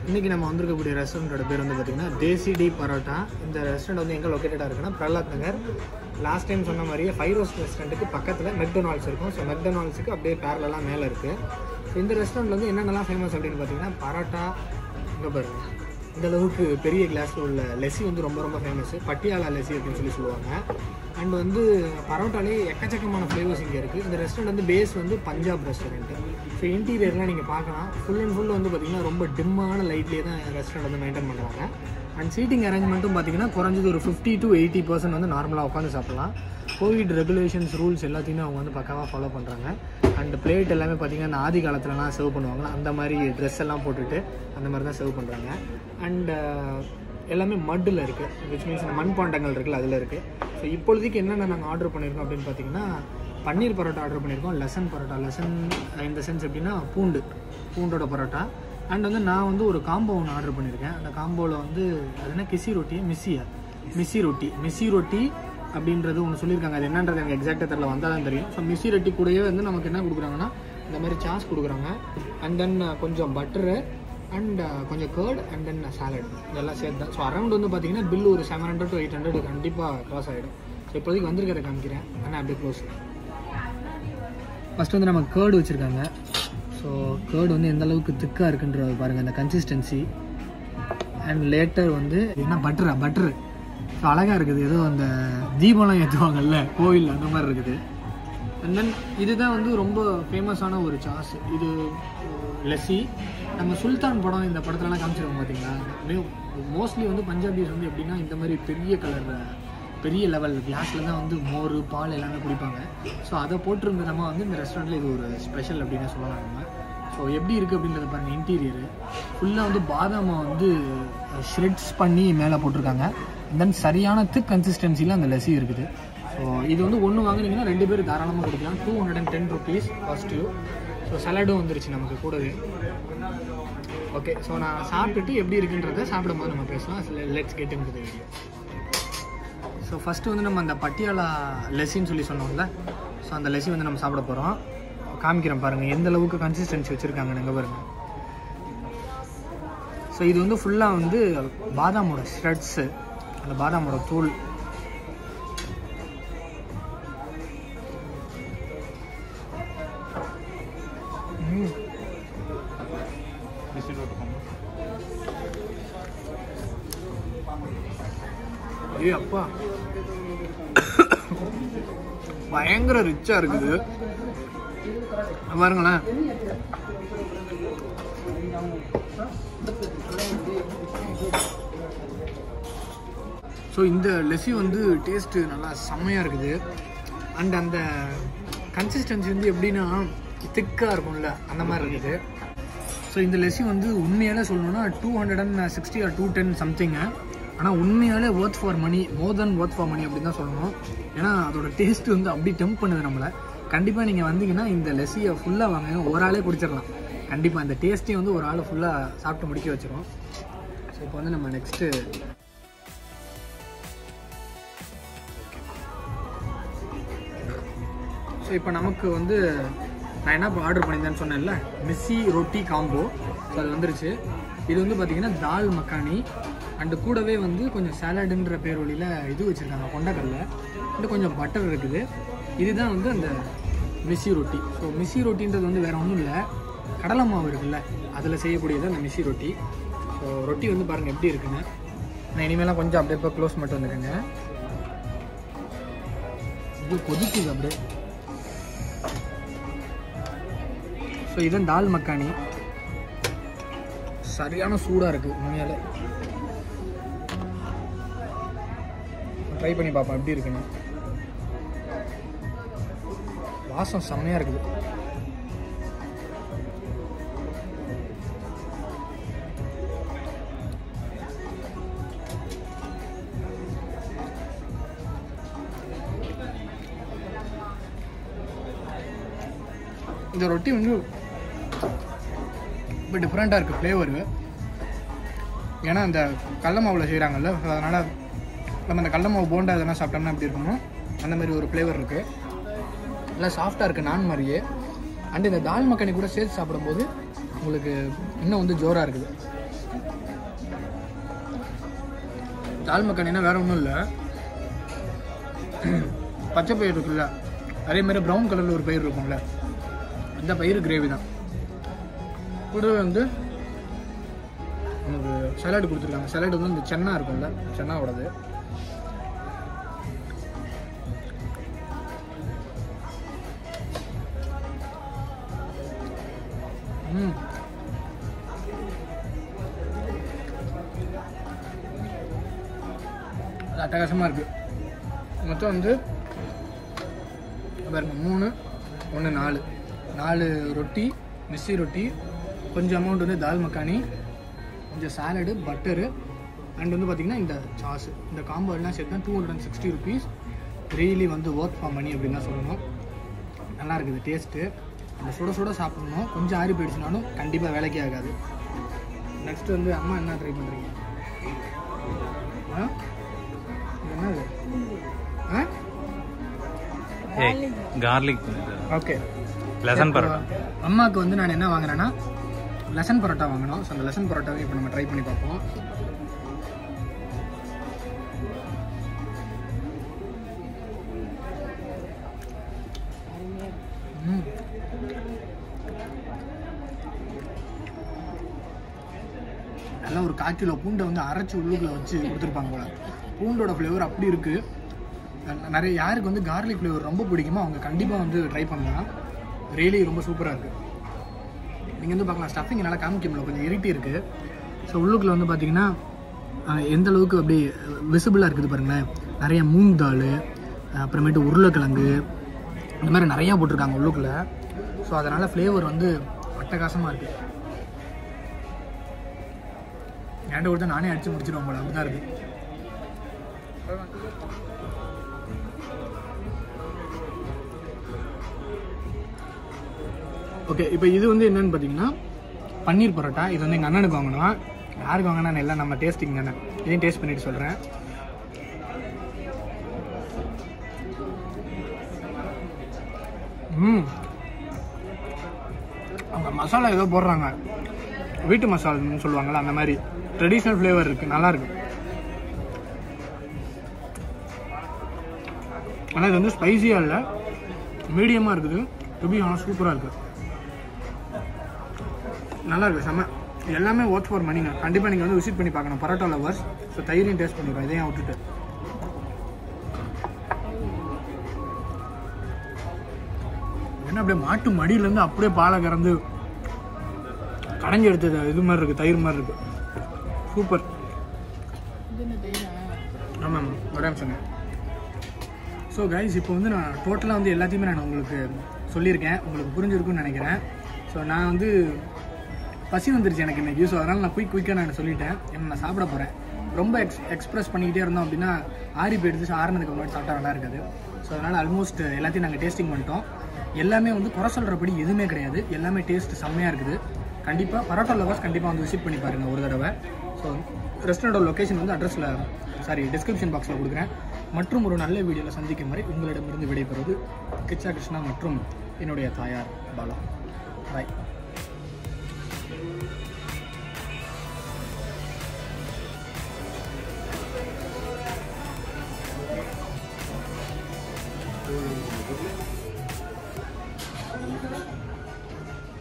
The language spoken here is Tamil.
இன்றைக்கி நம்ம வந்திருக்கக்கூடிய ரெஸ்டாரண்ட்டோட பேர் வந்து பார்த்திங்கன்னா தேசி டி பரோட்டா இந்த ரெஸ்டாரண்ட் வந்து எங்கே லொக்கேட்டடாக இருக்குன்னா பிரஹ்லாத் நகர் லாஸ்ட் டைம் சொன்ன மாதிரியே ஃபைவ் ரோஸ் ரெஸ்டாரண்ட்டுக்கு பக்கத்தில் மெக்டொனால்ட்ஸ் இருக்கும் ஸோ மெக்டொனால்ட்ஸுக்கு அப்படியே பேரலாம் மேலே இருக்குது ஸோ இந்த ரெஸ்டாரண்ட் வந்து என்னென்னலாம் ஃபேமஸ் அப்படின்னு பார்த்தீங்கன்னா பரோட்டா இங்கே பாருங்க இந்த அளவுக்கு பெரிய கிளாஸில் உள்ள லெசி வந்து ரொம்ப ரொம்ப ஃபேமஸ் பட்டியாலா லெசி அப்படின்னு சொல்லி சொல்லுவாங்க அண்ட் வந்து பரோட்டாலே எக்கச்சக்கமான ஃப்ளேவர்ஸ் இங்கே இருக்குது இந்த ரெஸ்டாரண்ட் வந்து பேஸ் வந்து பஞ்சாப் ரெஸ்டாரண்ட்டு ஸோ இன்டீரியர்லாம் நீங்கள் பார்க்கலாம் ஃபுல் அண்ட் ஃபுல் வந்து பார்த்திங்கன்னா ரொம்ப டிம்மான லைட்லேயே தான் ரெஸ்டாரண்ட் வந்து மெயின்டைன் பண்ணுறாங்க அண்ட் சீட்டிங் அரேஞ்ச்மெண்ட்டும் பார்த்தீங்கன்னா குறைஞ்சது ஒரு ஃபிஃப்டி டு எயிட்டி பர்சன்ட் வந்து நார்மலாக உட்காந்து சாப்பிடலாம் கோவிட் ரெகுலேஷன்ஸ் ரூல்ஸ் எல்லாத்தையுமே அவங்க வந்து பக்காவாக ஃபாலோ பண்ணுறாங்க அண்ட் பிளேட் எல்லாமே பார்த்தீங்கன்னா அந்த ஆதி காலத்துலலாம் சர்வ் பண்ணுவாங்களா அந்த மாதிரி ட்ரெஸ் எல்லாம் போட்டுட்டு அந்த மாதிரி தான் சர்வ் பண்ணுறாங்க அண்ட் எல்லாமே மட்டில் இருக்குது விச் மீன்ஸ் மண் பாண்டங்கள் இருக்குல்ல அதில் இருக்குது ஸோ இப்பொழுதைக்கு என்னென்ன நாங்கள் ஆர்டர் பண்ணியிருக்கோம் அப்படின்னு பார்த்தீங்கன்னா பன்னீர் பரோட்டா ஆர்டர் பண்ணியிருக்கோம் லெசன் பரோட்டா லெசன் இந்த சென்ஸ் எப்படின்னா பூண்டு பூண்டோட பரோட்டா அண்ட் வந்து நான் வந்து ஒரு காம்போ ஒன்று ஆர்டர் பண்ணியிருக்கேன் அந்த காம்போவில் வந்து அது என்ன கிசி ரொட்டி மிஸ்ஸியா மிஸ்ஸி ரொட்டி மிஸ்ஸி ரொட்டி அப்படின்றது ஒன்று சொல்லியிருக்காங்க அது என்னன்றது எனக்கு எக்ஸாக்டாக தெரியல வந்தால் தான் தெரியும் ஸோ மிஸ்ஸி ரொட்டி கூடயே வந்து நமக்கு என்ன கொடுக்குறாங்கன்னா இந்த மாதிரி சாஸ் கொடுக்குறாங்க அண்ட் தென் கொஞ்சம் பட்டரு அண்ட் கொஞ்சம் கேர்ட் அண்ட் தென் சாலட் இதெல்லாம் சேர்த்து தான் ஸோ அரௌண்ட் வந்து பார்த்தீங்கன்னா பில் ஒரு seven hundred to eight hundred கண்டிப்பாக க்ராஸ் ஆகிடும் ஸோ இப்போதைக்கு வந்திருக்கிறத காமிக்கிறேன் ஆனால் அப்படியே க்ளோஸ் ஃபஸ்ட் வந்து நம்ம கேர்டு வச்சுருக்காங்க ஸோ கேர்டு வந்து எந்த அளவுக்கு திக்காக இருக்குன்றது பாருங்கள் அந்த கன்சிஸ்டன்சி அண்ட் லேட்டர் வந்து என்ன பட்டரா பட்டரு ஸோ அழகாக இருக்குது ஏதோ அந்த தீபம்லாம் ஏற்றுவாங்கல்ல கோவில் அந்த மாதிரி இருக்குது அண்ட் தென் இதுதான் வந்து ரொம்ப ஃபேமஸான ஒரு சாஸ் இது லெஸ்ஸி நம்ம சுல்தான் படம் இந்த படத்துலலாம் காமிச்சிருக்கோம் பார்த்தீங்களா மோஸ்ட்லி வந்து பஞ்சாபிஸ் வந்து எப்படின்னா இந்த மாதிரி பெரிய கலர் பெரிய லெவல் கிளாஸில் தான் வந்து மோர் பால் எல்லாமே குடிப்பாங்க ஸோ அதை போட்டிருந்த நம்ம வந்து இந்த ரெஸ்டாரண்ட்டில் இது ஒரு ஸ்பெஷல் அப்படின்னு சொல்லலாம் நம்ம ஸோ எப்படி இருக்குது அப்படின்றத பாருங்கள் இன்டீரியரு ஃபுல்லாக வந்து பாதாமை வந்து ஷ்ரெட்ஸ் பண்ணி மேலே போட்டிருக்காங்க தென் சரியான திக் கன்சிஸ்டன்சியில் அந்த லெசி இருக்குது ஸோ இது வந்து ஒன்று வாங்குனீங்கன்னா ரெண்டு பேர் தாராளமாக கொடுக்கலாம் two hundred and ten rupees positive so சலாடும் வந்துருச்சு நமக்கு கூடவே ஓகே ஸோ நான் சாப்பிட்டுட்டு எப்படி இருக்குன்றத சாப்பிடும்போது நம்ம பேசலாம் let's get into video so first வந்து நம்ம அந்த பட்டியாலா லெசின்னு சொல்லி சொன்னோம்ல ஸோ அந்த லெசி வந்து நம்ம சாப்பிட போகிறோம் காமிக்கிறேன் பாருங்கள் எந்த அளவுக்கு கன்சிஸ்டன்சி வச்சுருக்காங்க நீங்கள் பாருங்கள் ஸோ இது வந்து ஃபுல்லாக வந்து பாதாமோட ஸ்ட்ரெட்ஸு அந்த பாதாமோட தூள் ம். ஏய் அப்பா பயங்கர ரிச்சா இருக்குது பாருங்களேன் ஸோ இந்த லெசி வந்து டேஸ்ட்டு நல்லா செம்மையாக இருக்குது அண்ட் அந்த கன்சிஸ்டன்சி வந்து எப்படின்னா திக்காக இருக்கும்ல அந்த மாதிரி இருக்குது ஸோ இந்த லெசி வந்து உண்மையாலே சொல்லணும்னா two hundred and sixty or two ten something ஆனால் உண்மையாலே worth for money more then worth for money அப்படின்னு தான் சொல்லணும் ஏன்னா அதோட டேஸ்ட் வந்து அப்படி டெம்ப் பண்ணுது நம்மளை கண்டிப்பாக நீங்கள் வந்தீங்கன்னா இந்த லெஸ்ஸியை ஃபுல்லாக வாங்க ஒரு ஆளே குடிச்சிடலாம் கண்டிப்பாக இந்த டேஸ்ட்டையும் வந்து ஒரு ஆள் ஃபுல்லாக சாப்பிட்டு முடிக்க வச்சிரும் ஸோ இப்போ வந்து நம்ம நெக்ஸ்ட்டு ஸோ இப்போ நமக்கு வந்து நான் என்ன ஆர்டர் பண்ணியிருந்தேன்னு சொன்னேன்ல மிஸ்ஸி ரொட்டி காம்போ ஸோ அது வந்துருச்சு இது வந்து பார்த்தீங்கன்னா தால் மக்கானி அண்டு கூடவே வந்து கொஞ்சம் சாலடுன்ற பேர் வழியில் இது வச்சுருக்காங்க கொண்டக்கடலை அண்டு கொஞ்சம் பட்டர் இருக்குது இதுதான் வந்து அந்த மிஸ்ஸி ரொட்டி ஸோ மிஸ்ஸி ரொட்டின்றது வந்து வேறு ஒன்றும் இல்லை கடலை மாவு இருக்குல்ல அதில் செய்யக்கூடியது அந்த மிஸ்ஸி ரொட்டி ஸோ ரொட்டி வந்து பாருங்கள் எப்படி இருக்குன்னு நான் இனிமேலாம் கொஞ்சம் அப்படியே இப்போ க்ளோஸ் மட்டும் வந்துருங்க இது கொதிக்குது அப்படியே ஸோ இதுதான் தால் மக்கானி சரியான சூடாக இருக்குது உண்மையாலே ட்ரை பண்ணி பார்ப்போம் எப்படி இருக்குன்னு வாசம் செம்மையாக இருக்குது இந்த ரொட்டி வந்து இப்போ டிஃப்ரெண்ட்டாக இருக்குது ஃப்ளேவரு ஏன்னா அந்த கடல மாவில் செய்கிறாங்கல்ல அதனால் நம்ம அந்த கடல மாவு போண்டா இதெல்லாம் சாப்பிட்டோம்னா எப்படி இருக்குமோ அந்த மாதிரி ஒரு ஃப்ளேவர் இருக்குது நல்லா சாஃப்டாக இருக்குது நான் மாதிரியே அண்ட் இந்த தால் மக்கனி கூட சேர்த்து சாப்பிடும்போது உங்களுக்கு இன்னும் வந்து ஜோராக இருக்குது தால் மக்கானினா வேற ஒன்றும் இல்லை பச்சை பயிர் இருக்குல்ல அதே மாதிரி ப்ரௌன் கலரில் ஒரு பயிர் இருக்கும்ல அந்த பயிர் கிரேவி தான் கூடவே வந்து நமக்கு சலாடு கொடுத்துருக்காங்க சலாடு வந்து இந்த சென்னா இருக்கும்ல சென்னாவோடது ம் அது அட்டகாசமாக இருக்குது மொத்தம் வந்து பாருங்க மூணு ஒன்று நாலு நாலு ரொட்டி மிஸ்ஸி ரொட்டி கொஞ்சம் அமௌண்ட் வந்து தால் மக்கானி கொஞ்சம் சாலடு பட்டரு அண்ட் வந்து பார்த்திங்கன்னா இந்த சாஸ் இந்த காம்போ எல்லாம் சேர்த்தா two hundred and sixty rupees really வந்து ஒர்க் ஃபார் மணி அப்படின்னு தான் சொல்லணும் நல்லா இருக்குது டேஸ்ட்டு அந்த சுட சுட சாப்பிடணும் கொஞ்சம் ஆறி போயிடுச்சுனாலும் கண்டிப்பாக வேலைக்கே ஆகாது நெக்ஸ்ட் வந்து அம்மா என்ன ட்ரை பண்ணுறீங்க ஆ இது என்னது ஆ கார்லிக் ஓகே லெசன் பரோட்டா அம்மாவுக்கு வந்து நான் என்ன வாங்குறேன்னா லெசன் பரோட்டா வாங்கினோம் ஸோ அந்த லெசன் பரோட்டாவை இப்போ நம்ம ட்ரை பண்ணி பார்ப்போம் ம். நல்லா ஒரு கால் கிலோ பூண்டை வந்து அரைச்சி உள்ளுக்குள்ள வச்சு கொடுத்துருப்பாங்க போல பூண்டோட ஃப்ளேவர் அப்படி இருக்குது ந- நிறைய யாருக்கு வந்து கார்லிக் ஃப்ளேவர் ரொம்ப பிடிக்குமோ அவங்க கண்டிப்பாக வந்து ட்ரை பண்ணலாம் ரியலி ரொம்ப சூப்பராக இருக்குது நீங்கள் வந்து பார்க்கலாம் ஸ்டஃபிங் நல்லா காமிக்க முடியல கொஞ்சம் இருட்டி இருக்குது ஸோ உள்ளுக்குள்ள வந்து பார்த்தீங்கன்னா அஹ், எந்த அளவுக்கு அப்படி விசிபிளாக இருக்குது பாருங்களேன் நிறைய மூங் தால் அப்புறமேட்டு உருளைக்கிழங்கு இந்த மாதிரி நிறையா போட்டிருக்காங்க உள்ளுக்குள்ள ஸோ அதனால் ஃப்ளேவர் வந்து அட்டகாசமாக இருக்குது என்கிட்ட கொடுத்தா நானே அடித்து முடிச்சிடுவோம் போல அப்படி தான் இருக்குது ஓகே இப்போ இது வந்து என்னன்னு பார்த்தீங்கன்னா பன்னீர் பரோட்டா இது வந்து எங்கள் அண்ணனுக்கு வாங்கணும் யாருக்கு வாங்கினா எல்லாம் நம்ம டேஸ்டிங் தானே இதையும் டேஸ்ட் பண்ணிட்டு சொல்கிறேன் ம் அவங்க மசாலா ஏதோ போடுறாங்க வீட்டு மசாலான்னு சொல்லுவாங்கள்ல அந்த மாதிரி ட்ரெடிஷ்னல் ஃப்ளேவர் இருக்குது நல்லா இருக்கு ஆனால் இது வந்து ஸ்பைசியாக இல்லை மீடியமாக இருக்குது ருபி ஆனால் சூப்பராக இருக்குது நல்லா இருக்கு செம்ம எல்லாமே ஒர்க் ஃபார் மணிங்க கண்டிப்பாக நீங்கள் வந்து விசிட் பண்ணி பார்க்கணும் பரோட்டா லவர்ஸ் ஸோ தயிரையும் டேஸ்ட் பண்ணிடுறோம் இதையும் விட்டுட்டு என்ன அப்படியே மாட்டு மடியிலேருந்து அப்படியே பாலை கறந்து கடைஞ்சி எடுத்தது இது மாதிரி இருக்குது தயிர் மாதிரி இருக்குது சூப்பர் ஆமாம் ஒரே சொன்னேன் ஸோ கைஸ் இப்போ வந்து நான் டோட்டலாக வந்து எல்லாத்தையுமே நான் உங்களுக்கு சொல்லியிருக்கேன் உங்களுக்கு புரிஞ்சிருக்கும்னு நினைக்கிறேன் ஸோ நான் வந்து பசி வந்துருச்சு எனக்கு இன்றைக்கி ஸோ அதனால் நான் குயிக் குயிக்காக நான் சொல்லிட்டேன் ஏன்னா நான் சாப்பிட போகிறேன் ரொம்ப எக்ஸ் எக்ஸ்ப்ரெஸ் பண்ணிக்கிட்டே இருந்தோம் அப்படின்னா ஆறி போயிடுச்சு ஆறுனதுக்கு முன்னாடி சாப்பிட்டா நல்லா இருக்காது ஸோ அதனால் ஆல்மோஸ்ட் எல்லாத்தையும் நாங்கள் டேஸ்டிங் பண்ணிட்டோம் எல்லாமே வந்து குறை சொல்கிறபடி எதுவுமே கிடையாது எல்லாமே டேஸ்ட் செம்மையாக இருக்குது கண்டிப்பாக பரோட்டா லவர்ஸ் கண்டிப்பாக வந்து விசிட் பண்ணி பாருங்கள் ஒரு தடவை ஸோ ரெஸ்டாரண்டோட லொக்கேஷன் வந்து அட்ரஸில் சாரி டிஸ்கிரிப்ஷன் பாக்ஸில் கொடுக்குறேன் மற்றும் ஒரு நல்ல வீடியோவில் சந்திக்கும் வரை உங்களிடமிருந்து விடைபெறுவது கிச்சா கிருஷ்ணா மற்றும் என்னுடைய தாயார் பாலா பாய்